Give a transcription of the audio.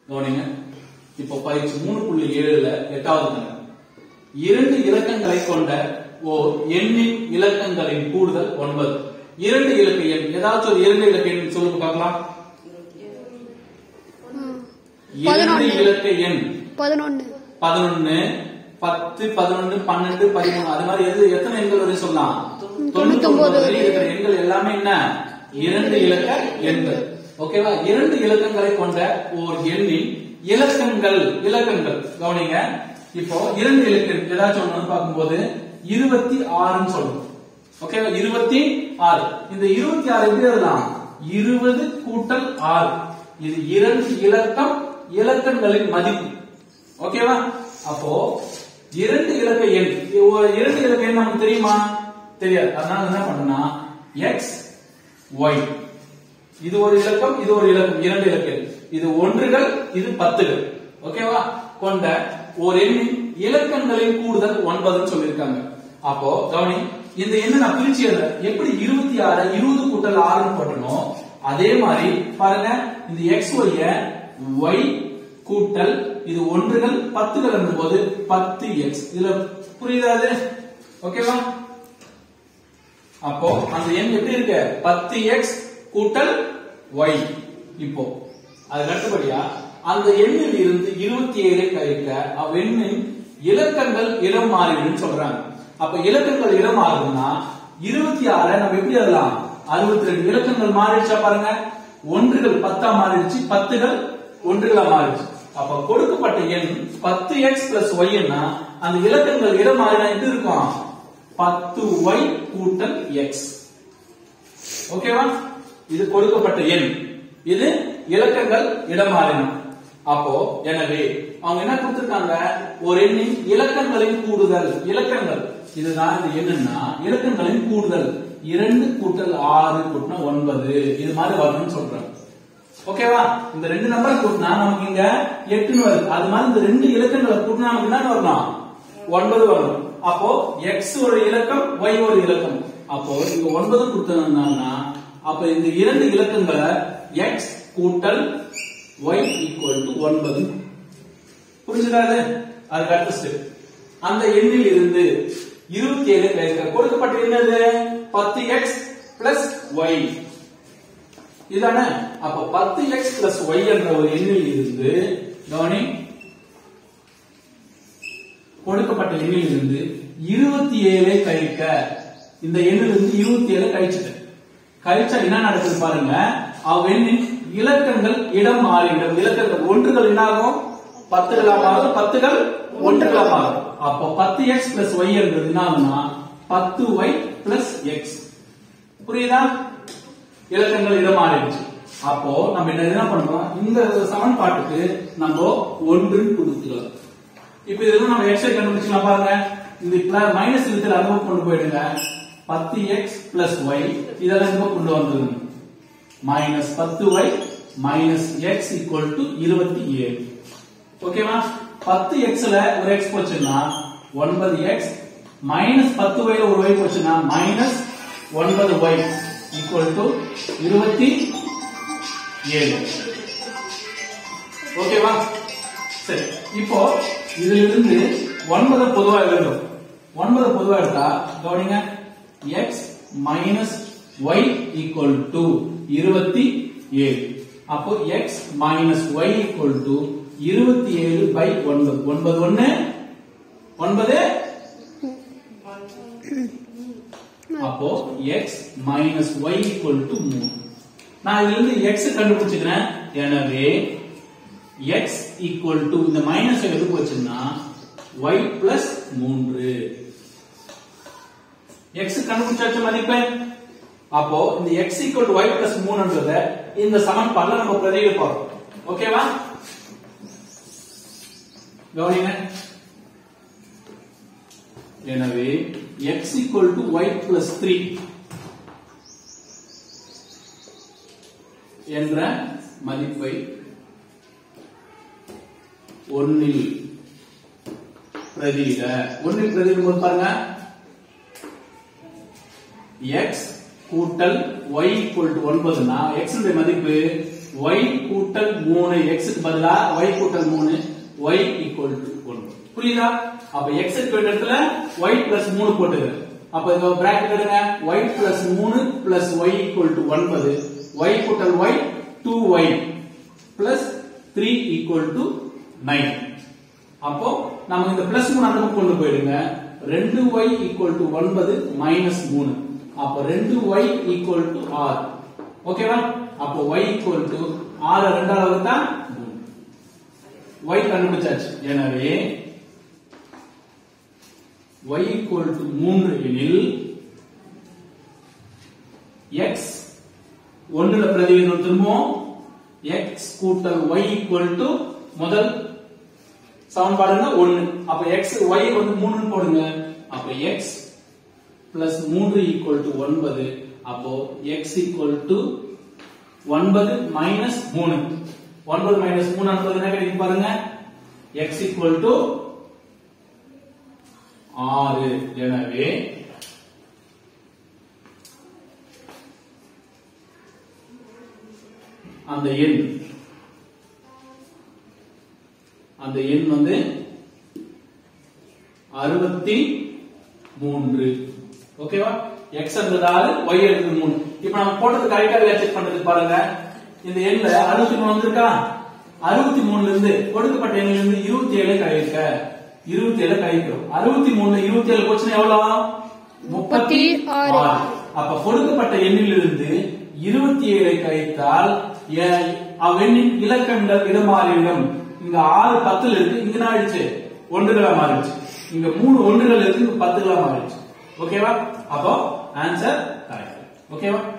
கவனிங்க இப்போ பயிற்சி மூணு புள்ளி ஏழுல எட்டாவது கணக்கு இரண்டு இலக்கங்களை கொண்ட ஓர் எண்ணின் இலக்கங்களின் கூடுதல் ஒன்பது இரண்டு இலக்க எண் ஏதாச்சும் ஒரு இரண்டு இலக்க எண் சொல்லுங்க பார்க்கலாம் இரண்டு பதினொன்னு. இலக்க எண் பதினொன்னு பதினொன்னு பத்து பதினொன்னு பன்னெண்டு பதிமூணு அது மாதிரி எது எத்தனை எண்கள் வரை சொல்லலாம் தொண்ணூத்தி ஒன்பது வரை இருக்கிற எண்கள் எல்லாமே என்ன இரண்டு இலக்க எண்கள் ஓகேவா இரண்டு இலக்கங்களை கொண்ட ஓர் எண்ணின் இலக்கங்கள் இலக்கங்கள் கவனிங்க இப்போ இரண்டு இலக்கம் ஏதாச்சும் ஒண்ணு பார்க்கும்போது இருபத்தி ஆறுன்னு சொல்லுவோம் ஓகேவா இருபத்தி ஆறு இந்த இருபத்தி ஆறு எப்படி எழுதலாம் இருபது கூட்டல் ஆறு இது இரண்டு இலக்கம் இலக்கங்களின் மதிப்பு ஓகேவா அப்போ இரண்டு இலக்க எண் ஒரு இரண்டு இலக்க எண் நமக்கு தெரியுமா தெரியாது அதனால என்ன பண்ணனா எக்ஸ் ஒய் இது ஒரு இலக்கம் இது ஒரு இலக்கம் இரண்டு இலக்க எண் இது ஒன்றுகள் இது பத்துகள் ஓகேவா கொண்ட ஒரு எண்ணின் இலக்கங்களின் கூடுதல் ஒன்பதுன்னு சொல்லியிருக்காங்க அப்போ கவனி இந்த எண்ணை நான் பிரிச்சு எழுதுறேன் எப்படி இருபத்தி ஆறு இருபது கூட்டல் ஆறுன்னு போட்டணும் அதே மாதிரி பாருங்க இந்த எக்ஸ் ஒய்ய ஒய் கூட்டல் இது ஒன்றுகள் பத்துகள் போது பத்து எக்ஸ் இதுல புரியுதா அது ஓகேவா அப்போ அந்த எண் எப்படி இருக்கு பத்து எக்ஸ் கூட்டல் ஒய் இப்போ அதுக்கு அடுத்தபடியா அந்த எண்ணில் இருந்து இருபத்தி ஏழை கழிக்க அவ்வெண்ணின் இலக்கங்கள் இடம் மாறிடும் சொல்றாங்க அப்ப இலக்கங்கள் இடம் மாறுதுன்னா இருபத்தி ஆறை நம்ம எப்படி எழுதலாம் அறுபத்தி ரெண்டு இலக்கங்கள் மாறிடுச்சா பாருங்க ஒன்றுகள் பத்தா மாறிடுச்சு பத்துகள் ஒன்றுகளா மாறிடுச்சு அப்ப கொடுக்கப்பட்ட எண் பத்து எக்ஸ் பிளஸ் ஒய்னா அந்த இலக்கங்கள் இடம் மாறினா எப்படி இருக்கும் பத்து ஒய் கூட்டல் எக்ஸ் ஓகேவா இது கொடுக்கப்பட்ட எண் இது இலக்கங்கள் இடமாறினம் அப்போ எனவே அவங்க என்ன கொடுத்திருக்காங்க ஒரு எண்ணின் இலக்கங்களின் கூடுதல் இலக்கங்கள் இதுதான் இந்த எண்ணுன்னா இலக்கங்களின் கூடுதல் இரண்டு கூட்டல் ஆறு கூட்டினா ஒன்பது இது மாதிரி வரணும்னு சொல்றாங்க ஓகேவா இந்த ரெண்டு நம்பரை கூட்டினா நமக்கு இங்க எட்டுன்னு வருது அது மாதிரி இந்த ரெண்டு இலக்கங்களை கூட்டினா நமக்கு என்ன வரணும் ஒன்பது வரணும் அப்போ எக்ஸ் ஒரு இலக்கம் ஒய் ஒரு இலக்கம் அப்போ இங்க ஒன்பது கொடுத்தோம்னா அப்ப இந்த இரண்டு இலக்கங்களை எக்ஸ் கூட்டல் ஒய் ஈக்குவல் டு ஒன்பது புரிஞ்சுதா அது அதுக்கு அடுத்த ஸ்டெப் அந்த எண்ணில் இருந்து இருபத்தி ஏழு கழிக்க கொடுக்கப்பட்ட என்னது பத்து எக்ஸ் பிளஸ் ஒய் இதானே அப்ப பத்து எக்ஸ் பிளஸ் ஒய் என்ற ஒரு எண்ணில் இருந்து கவனி கொடுக்கப்பட்ட எண்ணில் இருந்து இருபத்தி ஏழை கழிக்க இந்த எண்ணில் இருந்து இருபத்தி ஏழு கழிச்சுட்டேன் கழிச்சா என்ன நடக்குது பாருங்க அவ்வெண்ணின் இலக்கங்கள் இடம் மாறிடும் இலக்கங்கள் ஒன்றுகள் என்னாகும் பத்துகளா மாறும் பத்துகள் ஒன்றுகளா மாறும் அப்போ பத்து எக்ஸ் பிளஸ் ஒய் என்றது என்ன ஆகும்னா பத்து ஒய் பிளஸ் எக்ஸ் புரியுதா இலக்கங்கள் இடம் மாறிடுச்சு அப்போ நம்ம என்ன என்ன பண்றோம் இந்த சமன்பாட்டுக்கு நம்ம ஒன்று கொடுத்துக்கலாம் இப்ப இதெல்லாம் நம்ம எக்ஸை கண்டுபிடிச்சலாம் பாருங்க இந்த மைனஸ் இருக்கிற அளவு கொண்டு போயிடுங்க பத்து எக்ஸ் பிளஸ் ஒய் இதெல்லாம் இந்த பக்கம் கொண்டு வந்தது மைனஸ் பத்து Y minus X equal to இருபத்தி ஏழு ஓகேவா பத்து எக்ஸ்ல ஒரு எக்ஸ் போச்சுன்னா ஒன்பது எக்ஸ் மைனஸ் பத்து ஒய்ல ஒரு ஒய் போச்சுன்னா மைனஸ் ஒன்பது ஒய் ஈக்குவல் டு இருபத்தி ஏழு ஓகேவா சரி இப்போ இதுல இருந்து ஒன்பது பொதுவா எழுதும் ஒன்பது பொதுவா எடுத்தா கவனிங்க X minus Y equal to இருபத்தி ஏழு அப்போ X minus Y equal to இருபத்தி ஏழு பை ஒன்பது ஒன்பது ஒன்னு ஒன்பது அப்போ X minus Y equal to மூணு நான் இதுல இருந்து எக்ஸ் கண்டுபிடிச்சுக்கிறேன் எனவே எக்ஸ் ஈக்குவல் டு இந்த மைனஸ் எது போச்சுன்னா ஒய் பிளஸ் மூன்று எக்ஸ் கண்டுபிடிச்சாச்சு மதிப்பு அப்போ இந்த X equal to Y plus மூணுன்றத இந்த சமன்பாடுல நம்ம பிரதியிட போறோம் ஓகேவா கவனிங்க எனவே x equal to y plus 3 என்ற மதிப்பை ஒன்னில் பிரதியிட ஒன்னில் பிரதியிடும் பாருங்க x கூட்டல் y equal to ஒன்பதுனா x உடைய மதிப்பு y கூட்டல் மூணு x க்கு பதிலா y கூட்டல் மூணு y ஈக்குவல் டு ஒன்று புரியுதா அப்ப x க்கு வேண்டிய இடத்துல y பிளஸ் மூணு போட்டுங்க அப்ப இந்த பிராக்கெட் எடுங்க y பிளஸ் மூணு பிளஸ் y ஈக்குவல் டு ஒன்பது y கூட்டல் y two Y plus three equal to nine அப்போ நம்ம இந்த பிளஸ் மூணு அந்த பக்கம் கொண்டு போயிடுங்க ரெண்டு ஒய் ஈக்குவல் டு ஒன்பது மைனஸ் மூணு அப்போ ரெண்டு ஒய் ஈக்குவல் டு ஆறு ஓகேவா அப்போ ஒய் ஈக்குவல் டு ஆறு ரெண்டாவது வகுத்தா ஒய் கண்டுபிடிச்சாச்சு எனவே ஒய் ஈக்குவல் டு மூன்று எனில் எக்ஸ் ஒன்றுல பிரதிநிதித்துவம் திரும்பவும் எக்ஸ் கூட்டல் ஒய் ஈக்குவல் டு முதல் சமன்பாடுன்னா ஒன்னு அப்ப எக்ஸ் ஒய் வந்து மூணுன்னு போடுங்க அப்ப எக்ஸ் பிளஸ் மூன்று ஈக்குவல் டு ஒன்பது அப்போ எக்ஸ் ஈக்குவல் டு ஒன்பது மைனஸ் மூணு ஒன்பது மைனஸ் மூணு என்பது என்ன கிடைக்கும் பாருங்க எக்ஸ் ஈக்குவல் டு ஆறு எனவே அந்த எண் அந்த எண் வந்து அறுபத்தி மூன்று ஓகேவா எக்ஸ் என்பது ஆறு ஒய் என்பது மூணு இப்ப நம்ம போட்டது கரெக்டா இல்லையா செக் பண்றது பாருங்க இந்த எண்ல அறுபத்தி மூணு வந்திருக்கா அறுபத்தி மூணுல இருந்து கொடுக்கப்பட்ட எண்ணில இருந்து இருபத்தி ஏழு கழிக்க இருபத்தி ஏழு கழிக்கிறோம் அறுபத்தி மூணு இருபத்தி ஏழு போச்சுன்னா எவ்வளவு முப்பத்தி ஆறு. ஆறு அப்ப கொடுக்கப்பட்ட எண்ணிலிருந்து இருபத்தி ஏழை கழித்தால் எ- அவ்வெண்ணின் இலக்கங்கள் இடமாறிவிடும் இங்க ஆறு பத்துல இருக்கு இங்க என்ன ஆயிடுச்சு ஒன்றுகளா மாறிடுச்சு இங்க மூணு ஒன்றுகள் இருக்கு இங்க பத்துகளா மாறிடுச்சு ஓகேவா அப்போ ஆன்சர் கரெக்ட் ஓகேவா